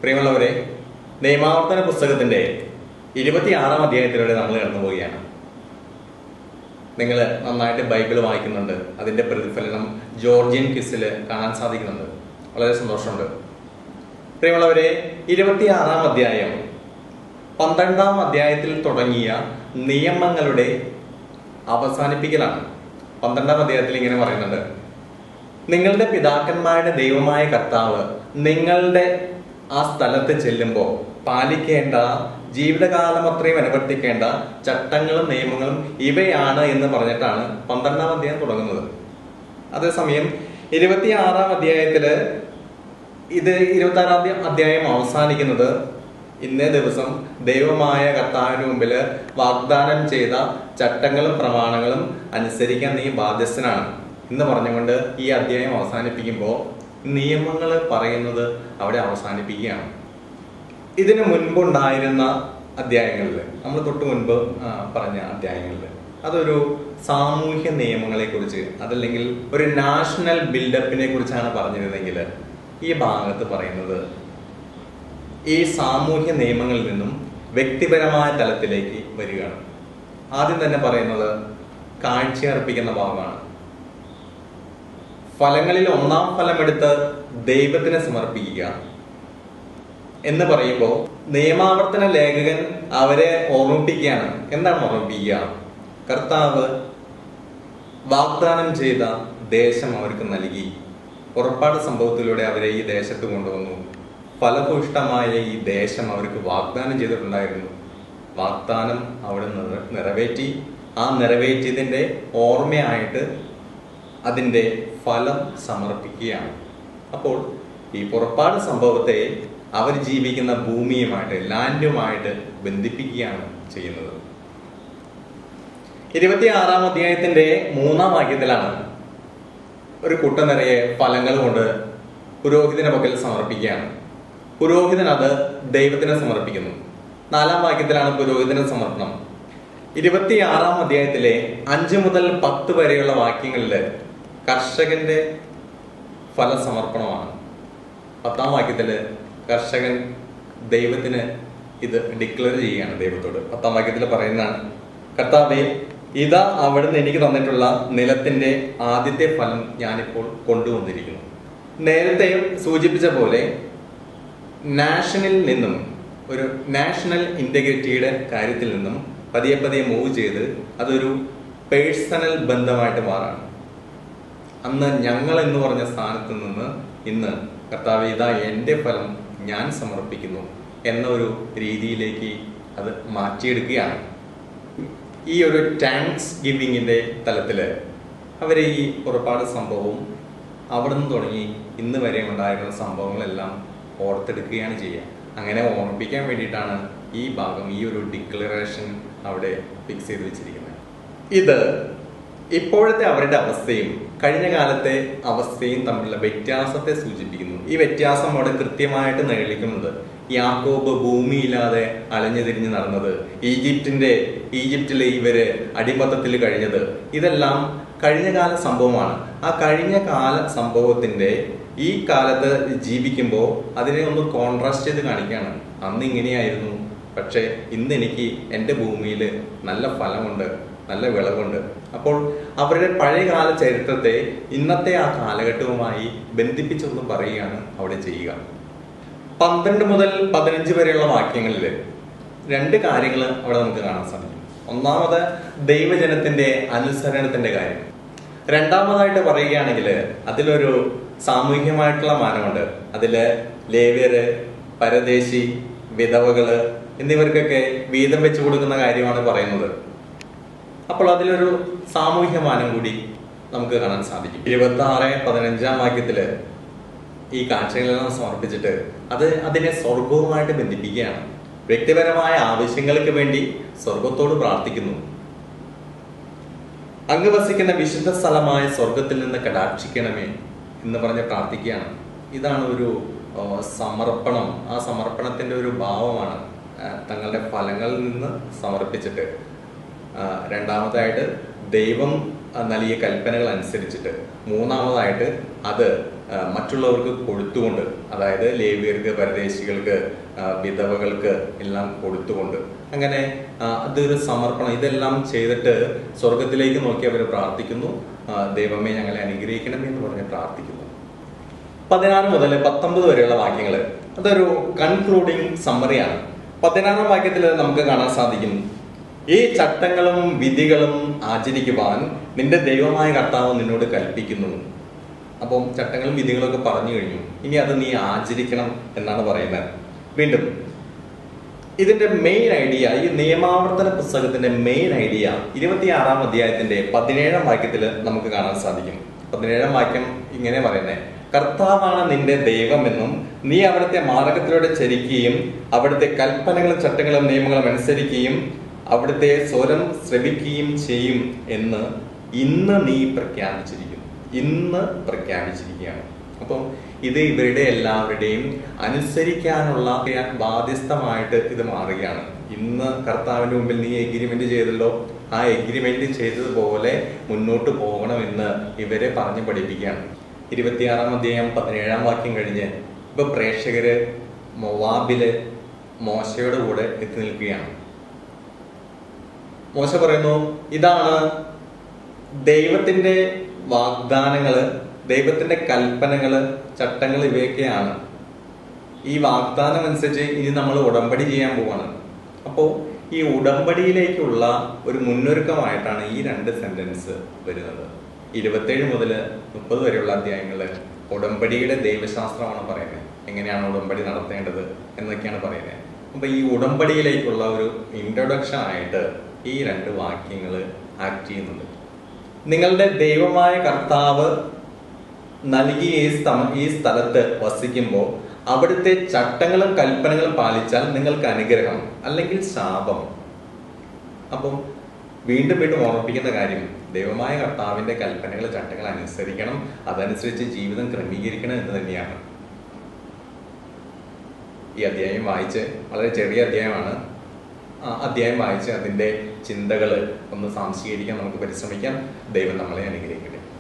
പ്രിയമുള്ളവരെ നിയമാവർത്തന പുസ്തകത്തിന്റെ ഇരുപത്തിയാറാം അധ്യായത്തിലൂടെ നമ്മൾ കടന്നു പോവുകയാണ് നിങ്ങൾ നന്നായിട്ട് ബൈബിൾ വായിക്കുന്നുണ്ട് അതിന്റെ പ്രതിഫലനം ജോർജിയൻ ക്വിസിൽ കാണാൻ സാധിക്കുന്നുണ്ട് വളരെ സന്തോഷമുണ്ട് പ്രിയമുള്ളവരെ ഇരുപത്തിയാറാം അധ്യായം പന്ത്രണ്ടാം അധ്യായത്തിൽ തുടങ്ങിയ നിയമങ്ങളുടെ അവസാനിപ്പിക്കലാണ് പന്ത്രണ്ടാം അധ്യായത്തിൽ ഇങ്ങനെ പറയുന്നുണ്ട് നിങ്ങളുടെ പിതാക്കന്മാരുടെ ദൈവമായ കർത്താവ് നിങ്ങളുടെ ആ സ്ഥലത്ത് ചെല്ലുമ്പോൾ പാലിക്കേണ്ട ജീവിതകാലം അത്രയും അനുവർത്തിക്കേണ്ട ചട്ടങ്ങളും നിയമങ്ങളും ഇവയാണ് എന്ന് പറഞ്ഞിട്ടാണ് പന്ത്രണ്ടാം അധ്യായം തുടങ്ങുന്നത് അതേസമയം ഇരുപത്തിയാറാം അധ്യായത്തില് ഇത് ഇരുപത്തി ആറാം അധ്യായം അവസാനിക്കുന്നത് ഇന്നേ ദിവസം ദൈവമായ കർത്താവിന് മുമ്പിൽ വാഗ്ദാനം ചെയ്ത ചട്ടങ്ങളും പ്രമാണങ്ങളും അനുസരിക്കാൻ നീ ബാധ്യസ്ഥനാണ് എന്ന് പറഞ്ഞുകൊണ്ട് ഈ അധ്യായം അവസാനിപ്പിക്കുമ്പോൾ നിയമങ്ങൾ പറയുന്നത് അവിടെ അവസാനിപ്പിക്കുകയാണ് ഇതിനു മുൻപുണ്ടായിരുന്ന അധ്യായങ്ങളിൽ നമ്മൾ തൊട്ട് മുൻപ് ആ, പറഞ്ഞ അധ്യായങ്ങളിൽ അതൊരു സാമൂഹ്യ നിയമങ്ങളെ കുറിച്ച് അതല്ലെങ്കിൽ ഒരു നാഷണൽ ബിൽഡപ്പിനെ കുറിച്ചാണ് പറഞ്ഞിരുന്നെങ്കിൽ ഈ ഭാഗത്ത് പറയുന്നത് ഈ സാമൂഹ്യ നിയമങ്ങളിൽ നിന്നും വ്യക്തിപരമായ തലത്തിലേക്ക് വരികയാണ് ആദ്യം തന്നെ പറയുന്നത് കാഴ്ചയർപ്പിക്കുന്ന ഭാഗമാണ് ഫലങ്ങളിൽ ഒന്നാം ഫലമെടുത്ത് ദൈവത്തിന് സമർപ്പിക്കുക എന്ന് പറയുമ്പോൾ നിയമാവർത്തന ലേഖകൻ അവരെ ഓർമ്മിപ്പിക്കുകയാണ് എന്താണ് ഓർമ്മിപ്പിക്കുക കർത്താവ് വാഗ്ദാനം ചെയ്ത ദേശം അവർക്ക് നൽകി പുറപ്പാട് സംഭവത്തിലൂടെ അവരെ ഈ ദേശത്ത് കൊണ്ടുവന്നു ഫലഭൂഷ്ടമായ ഈ ദേശം അവർക്ക് വാഗ്ദാനം ചെയ്തിട്ടുണ്ടായിരുന്നു വാഗ്ദാനം അവിടെ നിറ- നിറവേറ്റി ആ നിറവേറ്റിയതിന്റെ ഓർമ്മയായിട്ട് അതിന്റെ ഫലം സമർപ്പിക്കുകയാണ് അപ്പോൾ ഈ പുറപ്പാട് സംഭവത്തെ അവർ ജീവിക്കുന്ന ഭൂമിയുമായിട്ട് ലാൻഡുമായിട്ട് ബന്ധിപ്പിക്കുകയാണ് ചെയ്യുന്നത് ഇരുപത്തിയാറാം അധ്യായത്തിന്റെ മൂന്നാം വാക്യത്തിലാണ് ഒരു കുട്ട നിറയെ ഫലങ്ങൾ കൊണ്ട് പുരോഹിതന്റെ പക്കൽ സമർപ്പിക്കുകയാണ് പുരോഹിതൻ അത് ദൈവത്തിന് സമർപ്പിക്കുന്നു നാലാം വാക്യത്തിലാണ് പുരോഹിതന് സമർപ്പണം ഇരുപത്തിയാറാം അധ്യായത്തിലെ അഞ്ച് മുതൽ പത്ത് വരെയുള്ള വാക്യങ്ങളില് കർഷകന്റെ ഫലസമർപ്പണമാണ് പത്താം വാക്യത്തില് കർഷകൻ ദൈവത്തിന് ഇത് ഡിക്ലെയർ ചെയ്യുകയാണ് ദൈവത്തോട് പത്താം വാക്യത്തിൽ പറയുന്നതാണ് കർത്താവെ ഇതാ അവിടുന്ന് എനിക്ക് തന്നിട്ടുള്ള നിലത്തിന്റെ ആദ്യത്തെ ഫലം ഞാനിപ്പോൾ കൊണ്ടുവന്നിരിക്കുന്നു നേരത്തെ സൂചിപ്പിച്ച പോലെ നാഷനിൽ നിന്നും ഒരു നാഷണൽ ഇന്റഗ്രിറ്റിയുടെ കാര്യത്തിൽ നിന്നും പതിയെ പതിയെ മൂവ് ചെയ്ത് അതൊരു പേഴ്സണൽ ബന്ധമായിട്ട് മാറാണ് അന്ന് ഞങ്ങൾ എന്ന് പറഞ്ഞ സ്ഥാനത്ത് നിന്ന് ഇന്ന് കർത്താവ് ഇതാ എൻ്റെ ഫലം ഞാൻ സമർപ്പിക്കുന്നു എന്ന ഒരു രീതിയിലേക്ക് അത് മാറ്റിയെടുക്കുകയാണ് ഈ ഒരു താങ്ക്സ് ഗിവിങ്ങിന്റെ തലത്തില് അവരെ ഈ പുറപ്പാട് സംഭവവും അവിടെ നിന്ന് തുടങ്ങി ഇന്ന് വരെ ഉണ്ടായിരുന്ന സംഭവങ്ങളെല്ലാം ഓർത്തെടുക്കുകയാണ് ചെയ്യുക അങ്ങനെ ഓർമ്മിപ്പിക്കാൻ വേണ്ടിയിട്ടാണ് ഈ ഭാഗം ഈ ഒരു ഡിക്ലറേഷൻ അവിടെ ഫിക്സ് ചെയ്ത് വെച്ചിരിക്കുന്നത് ഇത് ഇപ്പോഴത്തെ അവരുടെ അവസ്ഥയും കഴിഞ്ഞ കാലത്തെ അവസ്ഥയും തമ്മിലുള്ള വ്യത്യാസത്തെ സൂചിപ്പിക്കുന്നു ഈ വ്യത്യാസം അവിടെ കൃത്യമായിട്ട് നേടിക്കുന്നുണ്ട് യാക്കോബ് ഭൂമിയില്ലാതെ അലഞ്ഞു തിരിഞ്ഞ് നടന്നത് ഈജിപ്തിന്റെ ഈജിപ്തിലെ ഇവര് അടിമത്തത്തിൽ കഴിഞ്ഞത് ഇതെല്ലാം കഴിഞ്ഞ കാല സംഭവമാണ് ആ കഴിഞ്ഞ കാല സംഭവത്തിന്റെ ഈ കാലത്ത് ജീവിക്കുമ്പോൾ അതിനെ ഒന്ന് കോൺട്രാസ്റ്റ് ചെയ്ത് കാണിക്കുകയാണ് അന്ന് ഇങ്ങനെയായിരുന്നു പക്ഷെ ഇന്ന് എനിക്ക് എൻ്റെ ഭൂമിയിൽ നല്ല ഫലമുണ്ട് നല്ല വിളവുണ്ട് അപ്പോൾ അവരുടെ പഴയകാല ചരിത്രത്തെ ഇന്നത്തെ ആ കാലഘട്ടവുമായി ബന്ധിപ്പിച്ചൊന്ന് പറയുകയാണ് അവിടെ ചെയ്യുക പന്ത്രണ്ട് മുതൽ പതിനഞ്ച് വരെയുള്ള വാക്യങ്ങളിൽ രണ്ട് കാര്യങ്ങൾ അവിടെ നമുക്ക് കാണാൻ സാധിക്കും ഒന്നാമത് ദൈവജനത്തിന്റെ അനുസരണത്തിന്റെ കാര്യം രണ്ടാമതായിട്ട് പറയുകയാണെങ്കിൽ അതിലൊരു സാമൂഹികമായിട്ടുള്ള മാനമുണ്ട് അതില് ലേവ്യര് പരദേശി വിധവകള് എന്നിവർക്കൊക്കെ വീതം വെച്ചു കൊടുക്കുന്ന കാര്യമാണ് പറയുന്നത് അപ്പോൾ അതിലൊരു സാമൂഹ്യ മാനം കൂടി നമുക്ക് കാണാൻ സാധിക്കും ഇരുപത്തി ആറ് പതിനഞ്ചാം വാക്യത്തില് ഈ കാഴ്ചകളെല്ലാം സമർപ്പിച്ചിട്ട് അത് അതിനെ സ്വർഗവുമായിട്ട് ബന്ധിപ്പിക്കുകയാണ് വ്യക്തിപരമായ ആവശ്യങ്ങൾക്ക് വേണ്ടി സ്വർഗത്തോട് പ്രാർത്ഥിക്കുന്നു അങ്ങ് വസിക്കുന്ന വിശുദ്ധ സ്ഥലമായ സ്വർഗത്തിൽ നിന്ന് കടാക്ഷിക്കണമേ എന്ന് പറഞ്ഞ് പ്രാർത്ഥിക്കുകയാണ് ഇതാണ് ഒരു ആ, സമർപ്പണം ആ സമർപ്പണത്തിന്റെ ഒരു ഭാവമാണ് ആ, തങ്ങളുടെ ഫലങ്ങളിൽ നിന്ന് സമർപ്പിച്ചിട്ട് ആ, രണ്ടാമതായിട്ട് ദൈവം ആ, നൽകിയ കൽപ്പനകൾ അനുസരിച്ചിട്ട് മൂന്നാമതായിട്ട് അത് ആ, മറ്റുള്ളവർക്ക് കൊടുത്തുകൊണ്ട് അതായത് ലേവിയർക്ക് പരദേശികൾക്ക് ആ, വിധവകൾക്ക് എല്ലാം കൊടുത്തുകൊണ്ട് അങ്ങനെ ആ, അതൊരു സമർപ്പണം ഇതെല്ലാം ചെയ്തിട്ട് സ്വർഗത്തിലേക്ക് നോക്കി അവർ പ്രാർത്ഥിക്കുന്നു ആ, ദൈവമേ ഞങ്ങളെ അനുഗ്രഹിക്കണം എന്ന് പറഞ്ഞ് പ്രാർത്ഥിക്കുന്നു പതിനാറ് മുതൽ പത്തൊമ്പത് വരെയുള്ള വാക്യങ്ങൾ അതൊരു കൺക്ലൂഡിങ് സമ്മറിയാണ് പതിനാറാം വാക്യത്തിൽ നമുക്ക് കാണാൻ സാധിക്കും ഈ ചട്ടങ്ങളും വിധികളും ആചരിക്കുവാൻ നിന്റെ ദൈവമായ കർത്താവ് നിന്നോട് കൽപ്പിക്കുന്നു അപ്പം ചട്ടങ്ങളും വിധികളൊക്കെ പറഞ്ഞു കഴിഞ്ഞു ഇനി അത് നീ ആചരിക്കണം എന്നാണ് പറയുന്നത് വീണ്ടും ഇതിന്റെ മെയിൻ ഐഡിയ ഈ നിയമാവർത്തന പുസ്തകത്തിന്റെ മെയിൻ ഐഡിയ ഇരുപത്തിയാറാം അധ്യായത്തിന്റെ പതിനേഴാം വാക്യത്തിൽ നമുക്ക് കാണാൻ സാധിക്കും പതിനേഴാം വാക്യം ഇങ്ങനെ പറയുന്നത് കർത്താവാണ് നിന്റെ ദൈവമെന്നും നീ അവിടുത്തെ മാർഗത്തിലൂടെ ചരിക്കുകയും അവിടുത്തെ കൽപ്പനകളും ചട്ടങ്ങളും നിയമങ്ങളും അനുസരിക്കുകയും അവിടുത്തെ സ്വരം ശ്രവിക്കുകയും ചെയ്യും എന്ന് ഇന്ന് നീ പ്രഖ്യാപിച്ചിരിക്കുന്നു ഇന്ന് പ്രഖ്യാപിച്ചിരിക്കുകയാണ് അപ്പം ഇത് ഇവരുടെ എല്ലാവരുടെയും അനുസരിക്കാനുള്ള ബാധ്യസ്ഥമായിട്ട് ഇത് മാറുകയാണ് ഇന്ന് കർത്താവിന്റെ മുമ്പിൽ നീ എഗ്രിമെന്റ് ചെയ്തല്ലോ ആ എഗ്രിമെന്റ് ചെയ്തതുപോലെ മുന്നോട്ട് പോകണമെന്ന് ഇവരെ പറഞ്ഞു പഠിപ്പിക്കുകയാണ് ഇരുപത്തിയാറാം അധ്യായം പതിനേഴാം വാക്യം കഴിഞ്ഞ് ഇപ്പൊ പ്രേക്ഷകര് മൊവാബില് മോശയുടെ കൂടെ എത്തി നിൽക്കുകയാണ് മോശ പറയുന്നു ഇതാണ് ദൈവത്തിന്റെ വാഗ്ദാനങ്ങള് ദൈവത്തിന്റെ കൽപ്പനകള് ചട്ടങ്ങൾ ഇവയൊക്കെയാണ് ഈ വാഗ്ദാനം അനുസരിച്ച് ഇനി നമ്മൾ ഉടമ്പടി ചെയ്യാൻ പോവാണ് അപ്പോൾ ഈ ഉടമ്പടിയിലേക്കുള്ള ഒരു മുന്നൊരുക്കമായിട്ടാണ് ഈ രണ്ട് സെന്റൻസ് വരുന്നത് ഇരുപത്തേഴ് മുതൽ മുപ്പത് വരെയുള്ള അധ്യായങ്ങളിൽ ഉടമ്പടിയുടെ ദൈവശാസ്ത്രമാണ് പറയുന്നത് എങ്ങനെയാണ് ഉടമ്പടി നടത്തേണ്ടത് എന്നൊക്കെയാണ് പറയുന്നത് അപ്പൊ ഈ ഉടമ്പടിയിലേക്കുള്ള ഒരു ഇൻട്രൊഡക്ഷൻ ആയിട്ട് ഈ രണ്ട് വാക്യങ്ങൾ ആക്ട് ചെയ്യുന്നുണ്ട് നിങ്ങളുടെ ദൈവമായ കർത്താവ് നൽകിയ ഈ സ്ഥ- ഈ സ്ഥലത്ത് വസിക്കുമ്പോൾ അവിടുത്തെ ചട്ടങ്ങളും കൽപ്പനകളും പാലിച്ചാൽ നിങ്ങൾക്ക് അനുഗ്രഹം അല്ലെങ്കിൽ ശാപം അപ്പം വീണ്ടും വീണ്ടും ഓർമ്മിപ്പിക്കുന്ന കാര്യം ദൈവമായ കർത്താവിന്റെ കൽപ്പനകൾ ചട്ടങ്ങൾ അനുസരിക്കണം അതനുസരിച്ച് ജീവിതം ക്രമീകരിക്കണം എന്ന് തന്നെയാണ് ഈ അധ്യായം വായിച്ച് വളരെ ചെറിയ അധ്യായമാണ് ആ അധ്യായം വായിച്ച് അതിന്റെ ചിന്തകൾ ഒന്ന് സാംശീകരിക്കാൻ നമുക്ക് പരിശ്രമിക്കാം ദൈവം നമ്മളെ അനുഗ്രഹിക്കട്ടെ